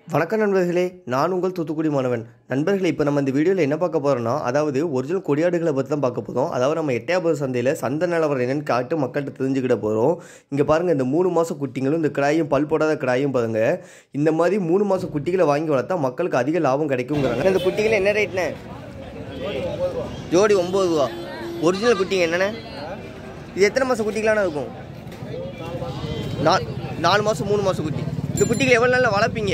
வணக்கம் நண்பர்களே நான் உங்கள் தூத்துக்குடி மாணவன் நண்பர்களே இப்போ நம்ம இந்த வீடியோவில் என்ன பார்க்க போகிறோம்னா அதாவது ஒரிஜினல் கொடியாடுகளை பற்றி தான் பார்க்க போகிறோம் அதாவது நம்ம எட்டயபுரம் சந்தையில் சந்தை நிலவரம் என்னன்னு காட்டு மக்கள்கிட்ட தெரிஞ்சுக்கிட போகிறோம் இங்கே பாருங்கள் இந்த மூணு மாதம் குட்டிங்களும் இந்த கிடாயும் பல் போடாத கிடாயும் பாருங்க இந்த மாதிரி மூணு மாதம் குட்டிகளை வாங்கி வளர்த்தா மக்களுக்கு அதிக லாபம் கிடைக்குங்கிறாங்க இந்த குட்டிகள் என்ன ரேட்ண்ணே ஜோடி ஒம்பது ரூபா ஒரிஜினல் குட்டிங்க என்னண்ணே இது எத்தனை மாதம் குட்டிகளான இருக்கும் நா நாலு மாதம் மூணு மாதம் குட்டி இந்த குட்டிகள் எவ்வளோ நாளில் வளர்ப்பீங்க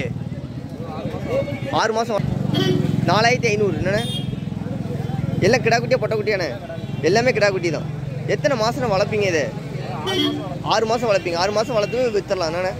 ஆறு மாதம் நாலாயிரத்தி ஐநூறு என்னண்ணே எல்லாம் கிடா குட்டியா பொட்டை குட்டியாண்ணே எல்லாமே கிடா குட்டி தான் எத்தனை மாதம் வளர்ப்பீங்க இதை ஆறு மாதம் வளர்ப்பீங்க ஆறு மாதம் வளர்த்து வித்துடலாம் என்னண்ணே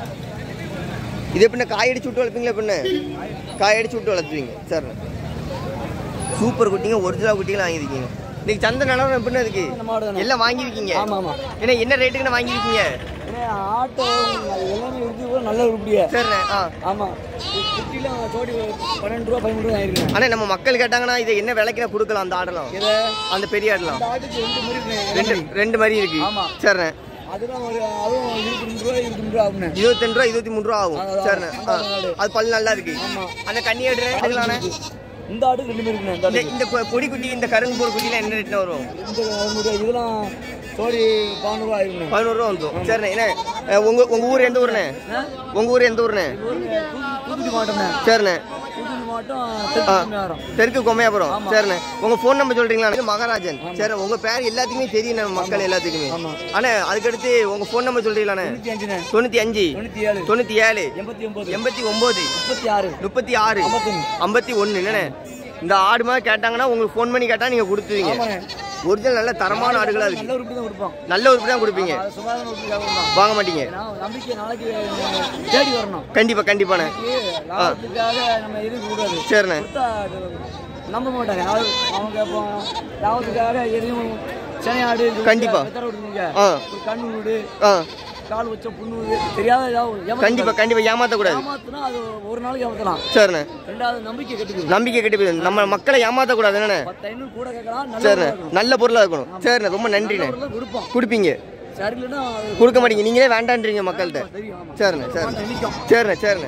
இது எப்படின்னா காய் அடிச்சு விட்டு வளர்ப்பீங்களா எப்படின்னு காய் அடிச்சு விட்டு வளர்த்துவீங்க சரிண்ணே சூப்பர் குட்டிங்க ஒரிஜினல் குட்டிகளும் வாங்கியிருக்கீங்க இன்னைக்கு சந்தை நிலவரம் எப்படின்னு இருக்கு இந்த மாடு தானே. எல்லாம் வாங்கியிருக்கீங்க ஆமா ஆமா ஏன்னா என்ன ரேட்டுக்குன்னு வாங்கியிருக்கீங்க ஏன்னா ஆட்டோ எல்லாமே இருக்கு கூட நல்ல உருப்படியா சரிண்ணே ஆ ஆமா குட்டிலாம் ஜோடி பன்னெண்டு ரூபா பதிமூணு ரூபா ஆயிருக்குண்ணே ஆனால் நம்ம மக்கள் கேட்டாங்கன்னா இதை என்ன விலைக்கு நான் கொடுக்கலாம் அந்த ஆடலாம் இதை அந்த பெரிய ஆடலாம் இந்த ஆட்டுக்கு ரெண்டு மாதிரி இருக்குண்ணே ரெண்டு ரெண்டு மாதிரி இருக்கு ஆமா. சரிண்ணே அதெல்லாம் ஒரு அதுவும் இருபத்தி ரெண்டு ரூபா இருபத்தி மூணு ரூபா ஆகுண்ணே இருபத்தி ரூபா இருபத்தி மூணு ரூபா ஆகும் அதான், சரிண்ணே ஆ. அது பல் நல்லா இருக்கு ஆமா அந்த கண்ணி எடுக்கலாண்ணே இந்த ஆட்டுக்கு ரெண்டு மாதிரி இருக்குண்ணே இந்த இந்த ஆட்டுக்கு இந்த கொ- கொடி குட்டி இந்த கரும்பு போர் குட்டிலாம் என்ன ரேட்ல வரும் இந்த அதனுடைய இதெல்லாம் ஜோடி பதினோரு ரூபா ஆயிருக்குண்ணே பதினோரு ரூபா வந்துடும் சரிண்ணே என்ன அஹ், உங்க உங்க ஊர் எந்த ஊருண்ணே உங்க ஊர் எந்த ஊருண்ணே தூத்துக்குடி மாவட்டம்ண்ணே சரிண்ணே தூத்துக்குடி மாவட்டம் திருச்சி மாவட்டம் தெற்கு கொம்மையாபுரம் சரிண்ணே உங்க ஃபோன் நம்பர் சொல்றீங்களா இது மகாராஜன் சரி உங்க பேர் எல்லாத்துக்குமே தெரியும் நம்ம மக்கள் எல்லாத்துக்குமே ஆமா அண்ணே அதுக்கடுத்து உங்க ஃபோன் நம்பர் சொல்றீங்களாண்ணே தொண்ணூத்தி அஞ்சுண்ணே தொண்ணூத்தி அஞ்சு தொண்ணூத்தி ஏழு தொண்ணூத்தி ஏழு எண்பத்தி ஒன்பது எண்பத்தி ஒன்பது முப்பத்தி ஆறு முப்பத்தி ஆறு ஐம்பத்தொன்னு ஐம்பத்தி ஒன்று என்னண்ணே இந்த ஆடு மாதிரி கேட்டாங்கன்னா உங்களுக்கு ஃபோன் பண்ணி கேட்டால் நீங்கள் கொடுத்துருவீங்க ஆமாண்ணே ஒரிஜினல் நல்ல தரமான ஆடுகளாக இருக்கு நல்ல உருப்படி தான் கொடுப்போம் நல்ல உறுப்பு தான் கொடுப்பீங்க அது சுகாதார உருப்படி தான் வாங்க மாட்டீங்க ஏன்னா நம்பிக்கை நாளைக்கு தேடி வரணும் கண்டிப்பாக கண்டிப்பாண்ணே இன்னைக்கு லாபத்துக்காக நம்ம எதுவும் கூடாது சரிண்ணே கொடுத்தா அது நம்ப மாட்டாங்க அது அவங்க இப்போ லாபத்துக்காக எதையும் சனையாடு கண்டிப்பா. வெத்தரை விடுறீங்க ஆ ஒரு கண்ணு வீடு ஆ கால் வச்ச புண்ணு வீடு தெரியாத ஏதாவது ஏமாத்த கண்டிப்பாக கண்டிப்பாக ஏமாற்றக்கூடாது ஏமாத்துனா அது ஒரு நாளைக்கு ஏமாத்தலாம் சரிண்ணே ரெண்டாவது நம்பிக்கை கட்டுக்குது நம்பிக்கை கட்டி போயிடும் நம்ம மக்களை ஏமாற்றக்கூடாது என்னண்ணே பத்து ஐநூறு கூட கேட்கலாம் நல்ல சரிண்ணே இருக்கணும். நல்ல பொருளாக இருக்கணும் சரிண்ணே ரொம்ப நன்றிண்ணே நல்ல பொருள் கொடுப்போம் கொடுப்பீங்க சரி இல்லைன்னா அது கொடுக்க மாட்டீங்க நீங்களே வேண்டான்றீங்க மக்கள்கிட்ட தெரியும் ஆமா சரிண்ணே சரிண்ணே நிற்கும் சரிண்ணே சரிண்ணே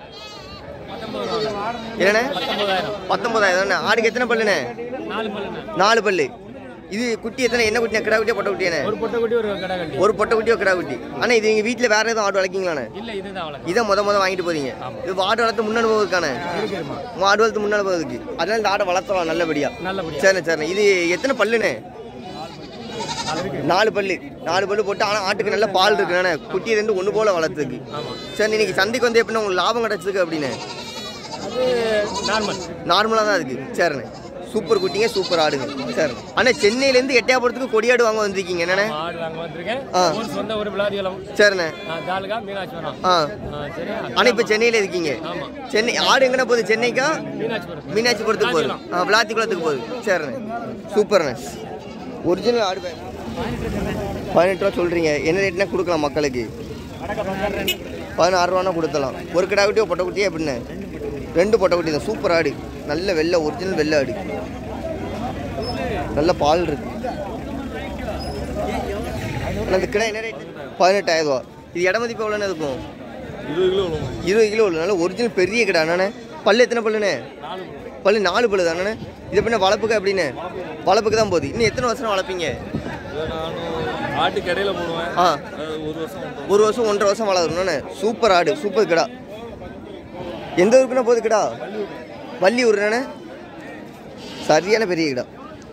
என்னண்ணே பத்தொன்பதாயிரம் ஆடுக்கு எத்தனை பல்லுண்ணே நாலு பல்லு இது குட்டி எத்தனை என்ன குட்டியா கிடா குட்டியா பொட்டை குட்டியாண்ணே ஒரு பொட்டை குட்டி ஒரு கடை கட்டி ஒரு பொட்டை குட்டி ஒரு கிடா குட்டி ஆனால் இது நீங்கள் வீட்டில் வேற எதுவும் ஆடு வளர்க்கீங்களாண்ணே இல்ல இதுதான் வளர்க்க இதை முத முத வாங்கிட்டு போறீங்க இது ஆடு வளர்த்து முன் அனுபவம் இருக்கானே ஆடு வளர்த்து முன் அனுபவம் இருக்கு அதனால இந்த ஆடை வளர்த்தலாம் நல்லபடியா நல்லபடியா சரிண்ணே சரிண்ணே இது எத்தனை பல்லுண்ணே நாலு பல்லு நாலு பல்லு போட்டு ஆனால் ஆட்டுக்கு நல்ல பால் இருக்குண்ணே குட்டி ரெண்டு ஒன்று போல வளர்த்துருக்கு ஆமா சரி இன்னைக்கு சந்தைக்கு வந்து எப்படின்னா உங்களுக்கு லாபம் கிடைச்சிருக்கு அப்படின்னு அது நார்மல் நார்மலாக தான் இருக்கு சரிண்ணே சூப்பர் குட்டிங்க சூப்பர் ஆடுங்க சரி அண்ணா சென்னையிலேருந்து எட்டயபுரத்துக்கு கொடியாடு வாங்க வந்திருக்கீங்க என்னண்ணே ஆடு வாங்க வந்திருக்கேன் ஆ. ஊர் சொந்த ஒரு விளாதிகளம் சரிண்ணே தாலுகா மீனாட்சிபுரம் ஆ ஆ, சரியா ஆனால் இப்போ சென்னையில் இருக்கீங்க ஆமா சென்னை ஆடு எங்கண்ணே போகுது சென்னைக்கா மீனாட்சிபுரம் மீனாட்சிபுரத்துக்கு போகுது ஆ விளாத்திக்குளத்துக்கு போகுது சரிண்ணே சூப்பர்ண்ணே ஒரிஜினல் ஆடு பே- பதினெட்டு ரூபா சொல்கிறீங்க என்ன ரேட்னா கொடுக்கலாம் மக்களுக்கு பதினாறு ரூபானா கொடுத்தலாம் ஒரு கிடா குட்டியோ பொட்டை குட்டியோ எப்படிண்ணே ரெண்டு பொட்டை குட்டி தான் சூப்பர் ஆடு நல்ல வெள்ளை ஒரிஜினல் வெள்ளை ஆடு நல்ல பால் இருக்கு ஆனா இந்த கிடா என்ன ரேட் பதினெட்டாயிரம் ரூபா இது இட மதிப்பு எவ்வளோண்ணே இருக்கும் இருபது கிலோ உள்ள நல்ல ஒரிஜினல் பெரிய கிடா அண்ணே பல்லு எத்தனை பல்லுண்ணே பல்லு நாலு பல்லு தானே இது எப்படின்னா வளர்ப்புக்கு எப்படின்னு வளர்ப்புக்கு தான் போகுது இன்னும் எத்தனை வருஷம் வளர்ப்பீங்க ஆட்டு கடையில் போடுவேன் ஆ அது ஒரு வருஷம் ஒன்றரை ஒரு வருஷம் ஒன்றரை வருஷம் வளரணும்ண்ணே சூப்பர் ஆடு சூப்பர் கிடா எந்த ஊருக்குண்ணே போகுது கிடா வள்ளியூர் தானே சரியான பெரிய கிடா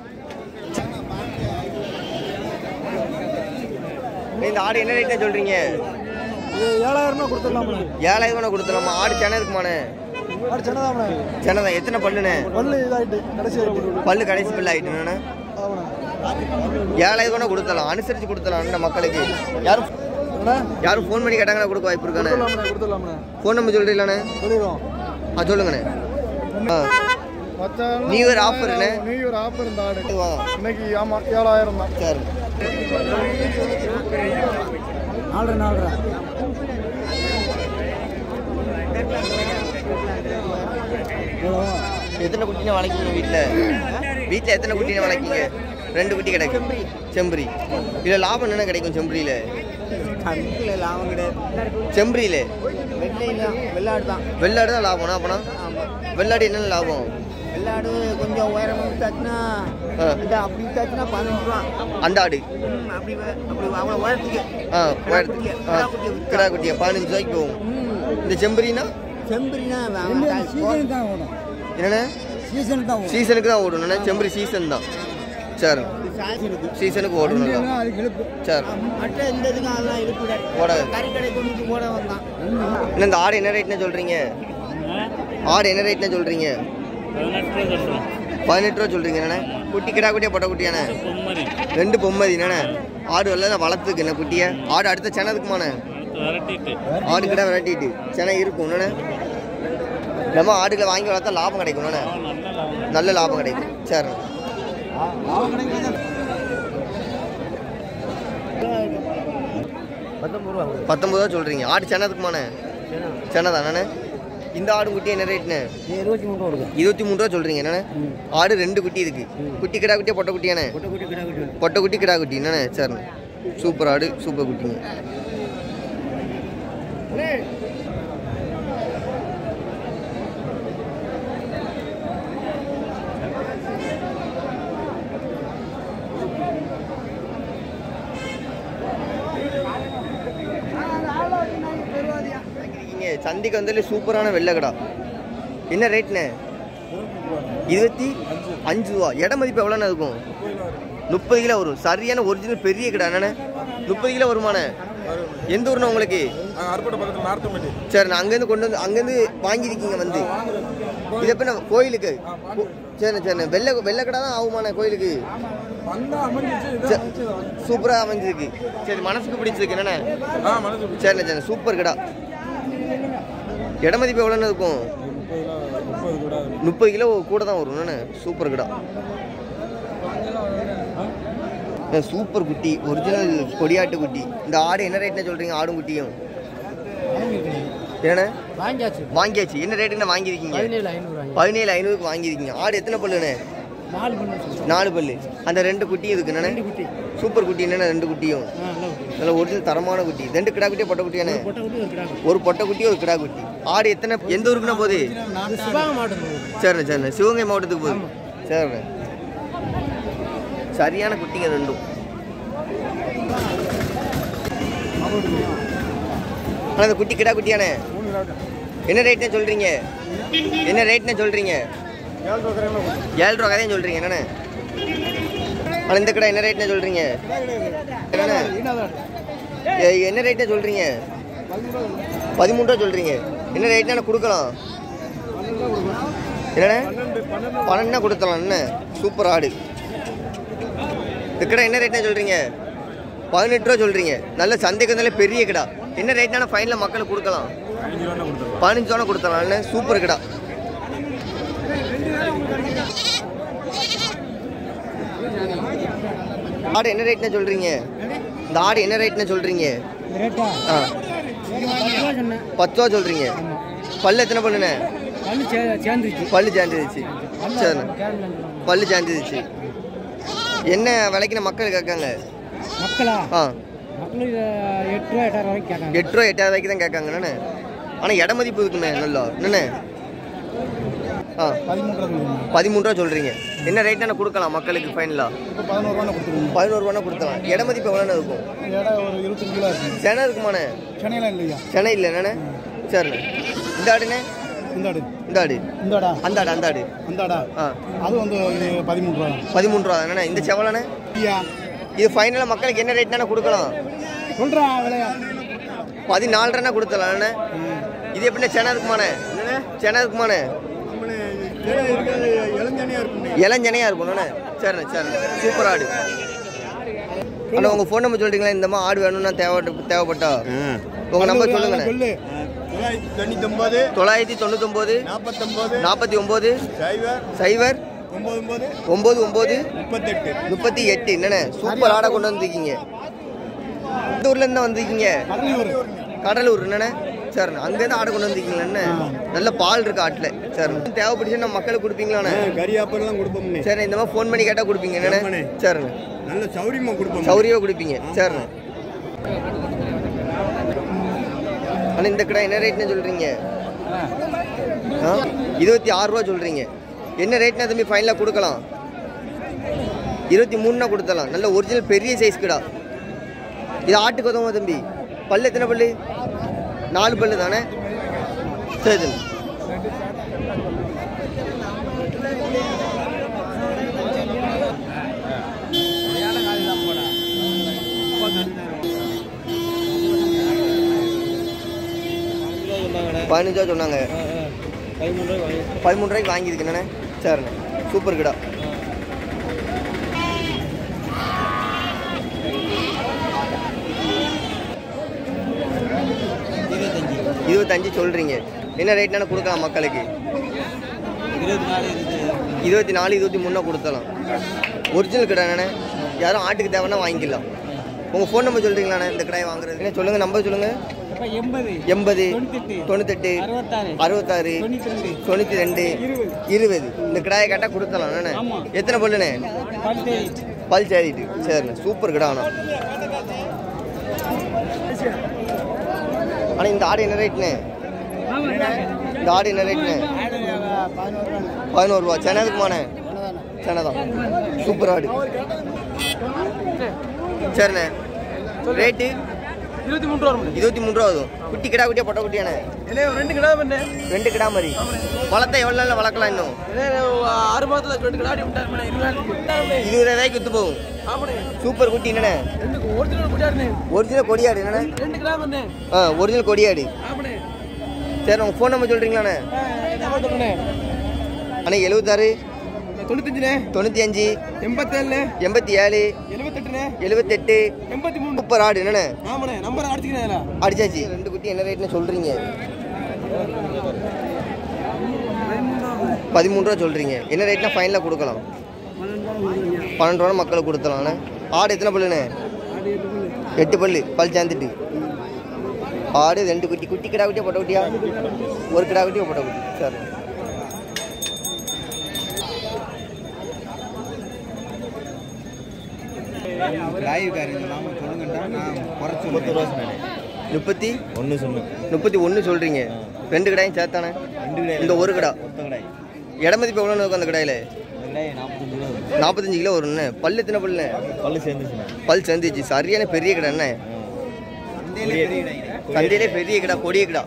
இந்த ஆடு என்ன ரேட்னா சொல்றீங்க ஏழாயிரம் ரூபா கொடுத்துடலாம்ண்ணே ஏழாயிரம் ரூபா கொடுத்துலாமா ஆடு சென்னை இருக்குமாண்ணே அது சின்னதாம்ண்ணே சென்னை தான் எத்தனை பல்லுண்ணே பல்லு இதாயிட்டு கடைசி ஆயிட்டு பல்லு கடைசி பல்லு ஆயிட்டுண்ணே ஏழாயிரம் ரூபா கொடுத்தலாம் அனுசரிச்சு கொடுத்தலாம் இந்த மக்களுக்கு யாரும் யாரும் ஃபோன் பண்ணி கேட்டாங்கன்னா கொடுக்க வாய்ப்பு இருக்கானே கொடுத்துடலாம்ண்ணே ஃபோன் நம்பர் சொல்றீங்களாண்ணே சொல்லிடுவோம் ஆ சொல்லுங்கண்ணே ஆ நியூ இயர் ஆஃபர்ண்ணே நியூ இயர் ஆஃபர் இந்த ஆடு வாங்க இன்னைக்கு ஆமாம் ஏழாயிரம் தான் சரி நாலரை நாலரை எத்தனை குட்டினை வளர்க்கீங்க வீட்டில் வீட்டில் எத்தனை குட்டினை வளர்க்கீங்க ரெண்டு குட்டி கிடைக்கும் செம்பரி இதில் லாபம் என்ன கிடைக்கும் செம்பரியில் லாபம் கிடையாது செம்பரியில் வெள்ளையில வெள்ளாடு தான் வெள்ளாடு தான் லாபம்னா அப்பனா ஆமாம் வெள்ளாடு என்னென்ன லாபம் வெள்ளாடு கொஞ்சம் உயரம் வித்தாச்சுன்னா ஆ. இந்த அப்படி வித்தாச்சுன்னா பதினஞ்சு ரூபா அந்த ஆடு ம், அப்படி வே- அப்படி அவ்வளோ உயரத்துக்கு ஆ கிடாக்குட்டியை- ஆ கிடாக்குட்டியை வித்தா. கிடா குட்டியா பதினஞ்சு ரூபாய்க்கு போகும் ம் இந்த செம்பரினா செம்பரினா சீசனுக்கு தான் ஓடும் என்னண்ணே சீசனுக்கு தான் ஓடும் சீசனுக்கு தான் ஓடணுண்ணே செம்பரி சீசன் தான் சரி சீசனுக்கு ஓடணும் வண்டியெல்லாம் அதுக்கு இழுப்பு சரி மற்ற இந்த இதுக்கும் அதெல்லாம் இருக்குது ஓடாது. கறி கடை கொண்டு போட வந்தான் என்ன இந்த ஆடு என்ன ரேட்னு சொல்கிறீங்க ஆடு என்ன ரேட்னு சொல்கிறீங்க பதினெட்டு ரூபா சொல்கிறீங்க என்னண்ணே குட்டி கிடா குட்டியா பொட்டை குட்டியாண்ணே ரெண்டு பொம்மதி என்னண்ணே ஆடு வெள்ள வளர்த்துக்கு என்ன குட்டியை ஆடு அடுத்த செனதுக்குமாண்ணே ஆடு கிட்ட விரட்டிட்டு செனை இருக்கும் என்னண்ணே நம்ம ஆடுகளை வாங்கி வளர்த்தா லாபம் கிடைக்கும் என்னண்ணே நல்ல லாபம் கிடைக்கும் சரி பத்தொம்பது ரூபா சொல்கிறீங்க ஆடு சென்னதுக்குமாண்ணே சென்னை தானே இந்த ஆடு குட்டி என்ன ரேட்ண்ணே இருபத்தி மூணு ரூபா கொடுக்கும் இருபத்தி மூணு ரூபா சொல்கிறீங்க என்னண்ணே ஆடு ரெண்டு குட்டி இருக்கு குட்டி கிடா குட்டியா பொட்டை குட்டியாண்ணே கொட்டை குட்டி கிடா குட்டி பொட்டை குட்டி கிடா குட்டி என்னண்ணே சரிண்ணே சூப்பர் ஆடு சூப்பர் குட்டிங்க இங்கே சந்திக்கு வந்தாலே சூப்பரான வெள்ளைக்கடா என்ன ரேட்ண்ணே இருபத்தி அஞ்சு ரூபா இட மதிப்பு எவ்வளோண்ணே இருக்கும் முப்பது கிலோ வரும் சரியான ஒரிஜினல் பெரிய கடை என்னண்ணே முப்பது கிலோ வருமாண்ணே எந்த ஊர்ண்ணே உங்களுக்கு அருப்பட்ட பக்கத்தில் நார்த்தம்பட்டி சரி நான் அங்கேருந்து கொண்டு வந்து அங்கேருந்து வாங்கியிருக்கீங்க வந்து இது எப்போ நான் கோயிலுக்கு கோ- சரிண்ணே சரிண்ணே வெள்ளை வெள்ளைக்கடை தான் ஆகுமாண்ணே கோயிலுக்கு வந்தா அமைஞ்சிச்சு சரி, சூப்பரா அமைஞ்சிருக்கு சரி மனசுக்கு பிடிச்சிருக்கு என்னண்ணே ஆ மனசு சரிண்ணே சரிண்ணே சூப்பர் கடா இட மதிப்பு எவ்வளோண்ணே இருக்கும் முப்பது கூட முப்பது கிலோ கூட தான் வரும் என்னண்ணே சூப்பர் கடா அஹ் சூப்பர் குட்டி ஒரிஜினல் கொடியாட்டு குட்டி இந்த ஆடு என்ன ரேட்னு சொல்றீங்க ஆடும் குட்டியும் என்னண்ணே வாங்கியாச்சு வாங்கியாச்சு என்ன ரேட்டுன்னு வாங்கியிருக்கீங்க பதினேழு ஐநூறு பதினேழு ஐநூறுக்கு வாங்கியிருக்கீங்க ஆடு எத்தனை பல்லுண்ணே நாலு பண்ணு நாலு பல்லு அந்த ரெண்டு குட்டியும் இருக்கு என்னண்ணே குட்டி சூப்பர் குட்டி என்னண்ணே ரெண்டு குட்டியும் ஆ நல்ல குட்டி நல்ல ஒரிஜினல் தரமான குட்டி ரெண்டு கிடா குட்டியா பொட்டை குட்டியாண்ணே கொட்டை குட்டி ஒரு கிடா ஒரு பொட்டை குட்டி ஒரு கிடா குட்டி ஆடு எத்தனை எந்த ஊருக்குண்ணா போகுது குட்டி சிவாங்க மாட்டு சரிண்ணே சரிண்ணே சிவகங்கை மாவட்டத்துக்கு போகுது சரிண்ணே சரியான குட்டிங்க ரெண்டும் ஆனால் இந்த குட்டி கிடா குட்டியாண்ணே என்ன ரேட்னே சொல்கிறீங்க என்ன ரேட்னே சொல்கிறீங்க ஏழு ரூபா கதையும் சொல்கிறீங்க என்னண்ணே ஆனால் இந்த கடை என்ன ரேட்னே சொல்கிறீங்க என்னண்ணே ஏய், என்ன ரேட்னே சொல்கிறீங்க பதிமூணு ரூபா சொல்கிறீங்க என்ன ரேட்னா கொடுக்கலாம் என்னண்ணே பன்னெண்டுனா கொடுத்தலாம் என்ன சூப்பர் ஆடு இந்த கடை என்ன ரேட்னா சொல்கிறீங்க பதினெட்டு ரூபா சொல்கிறீங்க நல்ல சந்தைக்கு வந்தாலே பெரிய கடா என்ன ரேட்னா ஃபைனலில் மக்களுக்கு கொடுக்கலாம் பதினஞ்சு ரூபா கொடுத்தலாம் என்ன சூப்பர் கடா ஆடு என்ன ரேட்னா சொல்கிறீங்க இந்த ஆடு என்ன ரேட்னா சொல்கிறீங்க ரேட்டா ஆ சொன்னேன் பத்து ரூபா சொல்கிறீங்க பல்லு எத்தனை பல்லுண்ணே பல்லு சே- சேர்ந்துருச்சு பல்லு சேர்ந்துருச்சு சரிண்ணே பல்லு சேர்ந்துருச்சு என்ன விலைக்கு மக்கள் கேட்காங்க மக்களா ஆ மக்களுக்கு எட்டு ரூபா எட்டாயிரம் வரைக்கும் கேட்காங்க எட்டு ரூபா எட்டாயிரம் ரூபாய்க்கு தான் கேட்காங்க என்னண்ணே ஆனால் இட மதிப்பு இருக்குண்ணே நல்லா என்னண்ணே ஆ பதிமூணு ரூபா சொல்கிறீங்க என்ன ரேட்னா கொடுக்கலாம் மக்களுக்கு ஃபைனலாக இப்போ பதினோரு ரூபா கொடுத்துருவோம் பதினோரு ரூபா கொடுக்கலாம் இட மதிப்பு எவ்வளோண்ணே இருக்கும் இடம் ஒரு இருபத்தஞ்சு கிலோ இருக்கு சென்னை இருக்குமாண்ணே சென்னையெல்லாம் இல்லையா சென்னை இல்லை என்னண்ணே சரிண்ணே இந்த ஆடுண்ணே இந்த ஆடு இந்த ஆடு இந்த ஆடா அந்த ஆடு அந்த ஆடு அந்த ஆடா ஆ அது வந்து இது பதிமூணு ரூபா பதிமூணு ரூபா தானே இந்த செவலண்ணே ஐயா இது ஃபைனலாக மக்களுக்கு என்ன ரேட்னா கொடுக்கலாம் சொல்கிறா விலையா பதினாலு ரூபா கொடுத்தலாம்ண்ணே இது எப்படிண்ணே சென்னை இருக்குமாண்ணே சென்னை இருக்குமாண்ணே இளஞ்சனியாக இருக்கும் இளஞ்சனையாக இருக்கும்ண்ணே சரிண்ணே சரிண்ணே சூப்பர் ஆடு அண்ணா உங்கள் ஃபோன் நம்பர் சொல்கிறீங்களா இந்த மாதிரி ஆடு வேணும்னா தேவை தேவைப்பட்டா உங்கள் நம்பர் சொல்லுங்கண்ணே சொல்லு தொண்ணூத்தொம்பது தொள்ளாயிரத்தி தொண்ணூத்தொம்பது நாற்பத்தொம்பது நாற்பத்தி ஒம்பது சைபர் சைபர் ஒம்பது ஒம்பது ஒம்பது ஒம்பது முப்பத்தெட்டு முப்பத்தி எட்டு என்னண்ணே சூப்பர் ஆடை கொண்டு வந்திருக்கீங்க இந்த ஊர்லேருந்து தான் வந்திருக்கீங்க கடலூர் கடலூர் என்னண்ணே சரிண்ணே அங்கேருந்து ஆடை கொண்டு வந்திருக்கீங்களா என்ன நல்ல பால் இருக்கு ஆட்டில் சரிண்ணே தேவைப்படுச்சு நம்ம மக்களுக்கு கொடுப்பீங்களாண்ணே கறியாப்பெல்லாம் கொடுப்போம்னே சரி இந்த மாதிரி ஃபோன் பண்ணி கேட்டால் கொடுப்பீங்க என்னண்ணே சரிண்ணே நல்ல சௌரியமாக கொடுப்போம் சௌரியமாக கொடுப்பீங்க சரிண்ணே ஆனால் இந்த கடை என்ன ரேட்னு சொல்கிறீங்க ஆ இருபத்தி ஆறு ரூபா சொல்கிறீங்க என்ன ரேட்னா தம்பி ஃபைனலாக கொடுக்கலாம் இருபத்தி மூணுனா கொடுத்தலாம் நல்ல ஒரிஜினல் பெரிய சைஸ் கிடா இது ஆட்டுக்கு உதவும் தம்பி பல்லு எத்தனை பல்லு நாலு பல்லு தானே சரி தம்பி பதினஞ்சா சொன்னாங்க பதிமூணு ரூபாய்க்கு வாங்கியிருக்கு என்னண்ணே சரிண்ணே சூப்பர் கிடா இருபத்தஞ்சு சொல்கிறீங்க என்ன ரேட்னா கொடுக்கலாம் மக்களுக்கு இருபத்தி நாலு இருபத்தி மூணா கொடுத்தலாம் ஒரிஜினல் கடை என்னண்ணே யாரும் ஆட்டுக்கு தேவைன்னா வாங்கிக்கலாம் உங்கள் ஃபோன் நம்பர் சொல்கிறீங்களாண்ணே இந்த கடையை வாங்குறது என்ன சொல்லுங்கள் நம்பர் சொல்லுங்கள் எண்பது எண்பது தொண்ணூத்தெட்டு தொண்ணூத்தெட்டு அறுபத்தாறு அறுபத்தாறு தொண்ணூத்தி ரெண்டு தொண்ணூற்றி ரெண்டு இருபது இந்த கடாயை கேட்டால் கொடுத்தலாம் என்னண்ணே ஆமா. எத்தனை பல்லுண்ணே பத்து பல் சேரிட்டு சரிண்ணே சூப்பர் கடை ஆனால் ஆனால் இந்த ஆடு என்ன ரேட்ண்ணே இந்த ஆடு என்ன ரேட்ண்ணே பதினோரு ரூபா சென்னதுக்குமாண்ணே சென்னதான் சூப்பர் ஆடு சரிண்ணே ரேட்டு இருபத்தி மூணு ரூபா வரும் இருபத்தி மூணு ரூபா ஆகும் குட்டி கிடா குட்டியா பொட்டை குட்டியாண்ணே என்ன ரெண்டு கிடா பண்ணு ரெண்டு கிடா மாதிரி வளர்த்தா எவ்வளோ நாளில் வளர்க்கலாம் இன்னும் ஆறு மாதத்துல ரெண்டு கிடாடி விட்டாரு இருபது இருபது ரூபாய்க்கு வித்து போகும் ஆமாண்ணே சூப்பர் குட்டி என்னண்ணே ரெண்டு ஒரிஜினல் குடியாருண்ணே ஒரிஜினல் கொடியாடு என்னண்ணே ரெண்டு கிடா பண்ணு ஆ ஒரிஜினல் கொடியாடு ஆமாண்ணே சரி உங்கள் ஃபோன் நம்பர் சொல்கிறீங்களாண்ணே என்ன சொல்லுண்ணே அண்ணே எழுபத்தாறு தொண்ணூத்தஞ்சுண்ணே தொண்ணூற்றி அஞ்சு எண்பத்தேழுண்ணே எண்பத்தி ஏழு எழுபத்தெட்டுண்ணே எழுபத்தெட்டு எண்பத்தி மூணு சூப்பர் ஆடு என்னண்ணே ஆமாண்ணே நம்பர் அடிச்சுக்கிறேன் அடிச்சாச்சு ரெண்டு குட்டி என்ன ரேட்னு சொல்கிறீங்க பதிமூணு ரூபா சொல்கிறீங்க என்ன ரேட்னா ஃபைனலாக கொடுக்கலாம் பன்னெண்டு ரூபா மக்களுக்கு கொடுத்தலாம்ண்ணே ஆடு எத்தனை பல்லுண்ணே எட்டு பல்லு பல் சேர்ந்துட்டு ஆடு ரெண்டு குட்டி குட்டி கிடா குட்டியா பொட்டை குட்டியா ஒரு கிடா குட்டி ஒரு பொட்டை குட்டி சரி முப்பது ரூபா சொன்னேன் முப்பத்தி ஒன்று சொன்னேன் முப்பத்தி ஒன்று சொல்கிறீங்க ரெண்டு கடாயும் சேர்த்தானே ரெண்டு கடை இந்த ஒரு கடா மொத்த கடை இட மதிப்பு எவ்வளோன்னு இருக்கும் அந்த கடையில் இந்த கடை நாற்பத்தஞ்சு ரூபா வரும். நாற்பத்தஞ்சு கிலோ வரும்ண்ணே பல்லு எத்தனை பல்லுண்ணே பல்லு சேர்ந்துச்சுண்ணே பல் சேர்ந்துச்சு சரியான பெரிய கடை என்ன சந்தையிலே பெரிய கடை கொடிய கடை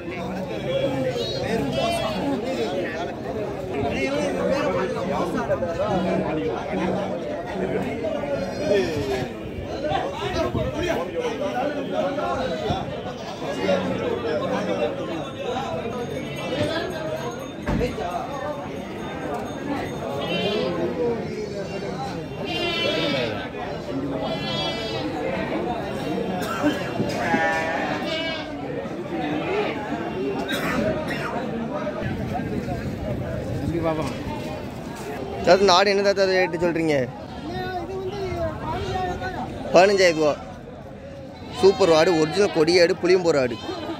அதாவது நாடு என்ன தாத்தா ரேட்டு சொல்கிறீங்க பதினஞ்சாயிரம் ரூபா சூப்பர் ஆடு ஒரிஜினல் கொடியாடு புளியம்போர் ஆடு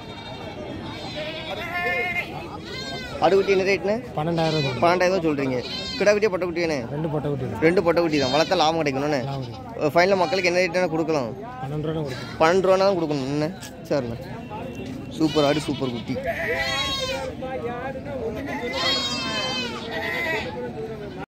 ஆடுகுட்டி என்ன ரேட்னு பன்னெண்டாயிரம் ரூபாய் பன்னெண்டாயிரம் ரூபா சொல்கிறீங்க கிடா குட்டியா பொட்டை குட்டியானே ரெண்டு பொட்டை குட்டி ரெண்டு பொட்டை குட்டி தான் வளர்த்தா லாபம் கிடைக்கணும்ண்ணே ஃபைனலாக மக்களுக்கு என்ன ரேட்டான கொடுக்கலாம் பன்னெண்டு ரூபா கொடுக்கும் பன்னெண்டு ரூபா தான் கொடுக்கணும் என்ன சரிண்ணே சூப்பர் ஆடு சூப்பர் குட்டி